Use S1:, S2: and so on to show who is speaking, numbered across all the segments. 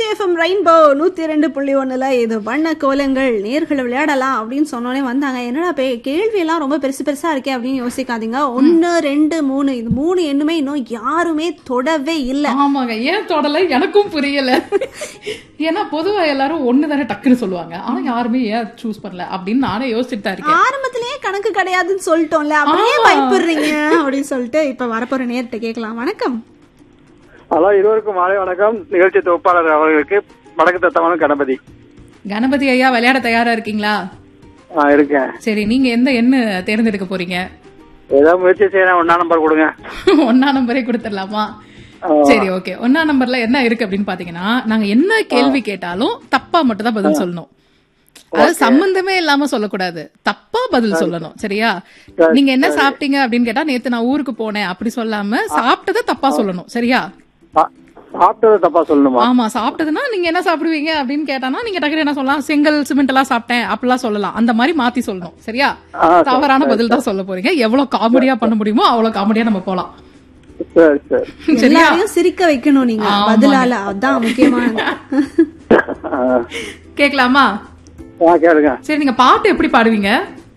S1: FM rainbow நூத்தி ரெண்டு புள்ளி ஒண்ணுல இது வண்ண கோலங்கள் நேர்களை விளையாடலாம் அப்படின்னு சொன்னோடனே வந்தாங்க என்னடா பே கேள்வி எல்லாம் ரொம்ப பெருசு பெருசா இருக்கே அப்படின்னு யோசிக்காதீங்க ஒன்னு ரெண்டு மூணு இது மூணு எண்ணுமே இன்னும் யாருமே தொடவே இல்ல
S2: ஆமாங்க ஏன் தொடல எனக்கும் புரியல ஏன்னா பொதுவா எல்லாரும் ஒண்ணு தானே டக்குன்னு சொல்லுவாங்க ஆனா யாருமே ஏன் சூஸ் பண்ணல அப்படின்னு நானே யோசிச்சுட்டு தான் இருக்கேன்
S1: ஆரம்பத்திலேயே கணக்கு கிடையாதுன்னு சொல்லிட்டோம்ல அப்படியே பயப்படுறீங்க அப்படின்னு சொல்லிட்டு இப்ப வரப்போற நேர்கிட்ட கேட்கலாம் வணக்கம்
S3: ஹலோ இருவருக்கும் மாலை வணக்கம் நிகழ்ச்சி தொகுப்பாளர் அவர்களுக்கு வடக்கு தத்தமான கணபதி
S2: கணபதி ஐயா விளையாட தயாரா இருக்கீங்களா
S3: நான் இருக்கேன்
S2: சரி நீங்க எந்த எண்ணு தேர்ந்தெடுக்க போறீங்க
S3: ஏதோ முயற்சி செய்யறேன் ஒன்னா நம்பர் கொடுங்க
S2: ஒன்னா நம்பரே கொடுத்துடலாமா சரி ஓகே ஒன்னா நம்பர்ல என்ன இருக்கு அப்படின்னு பாத்தீங்கன்னா நாங்க என்ன கேள்வி கேட்டாலும் தப்பா மட்டும் தான் பதில் சொல்லணும் அதாவது சம்பந்தமே இல்லாம சொல்லக்கூடாது தப்பா பதில் சொல்லணும் சரியா நீங்க என்ன சாப்பிட்டீங்க அப்படின்னு கேட்டா நேத்து நான் ஊருக்கு போனேன் அப்படி சொல்லாம சாப்பிட்டதை தப்பா சொல்லணும் சரியா
S3: சா- சாப்பிட்டது தப்பா சொல்லணுமா
S2: ஆமா சாப்பிட்டதுன்னா நீங்க என்ன சாப்பிடுவீங்க அப்படின்னு கேட்டானா நீங்க டக்குனு என்ன சொல்லலாம் செங்கல் சிமெண்ட் எல்லாம் சாப்பிட்டேன் அப்படிலாம் சொல்லலாம் அந்த மாதிரி மாத்தி சொல்லணும் சரியா
S3: ஆ, சரி,
S2: தவறான பதில் தான் சொல்ல போறீங்க எவ்வளவு காமெடியா பண்ண முடியுமோ அவ்வளவு காமெடியா நம்ம போலாம்
S3: சரி சரி
S2: சரியா
S1: எல்லாரையும் சிரிக்க வைக்கணும் நீங்க
S2: ஆமாங்க.
S1: பதிலால அதான் முக்கியமானது
S3: ஆ,
S2: கேக்கலாமா
S3: ஆ, கேளுங்க
S2: சரி நீங்க பாட்டு எப்படி பாடுவீங்க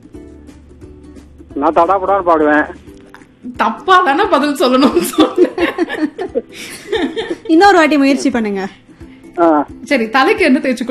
S3: நான் தடாபடான்னு பாடுவேன்
S2: தப்பா தானே பதில் சொல்லணும்னு சொன்னேன்
S1: இன்னொரு வாட்டி முயற்சி பண்ணுங்க
S3: ஆ
S2: சரி தலைக்கு என்ன தேய்ச்சி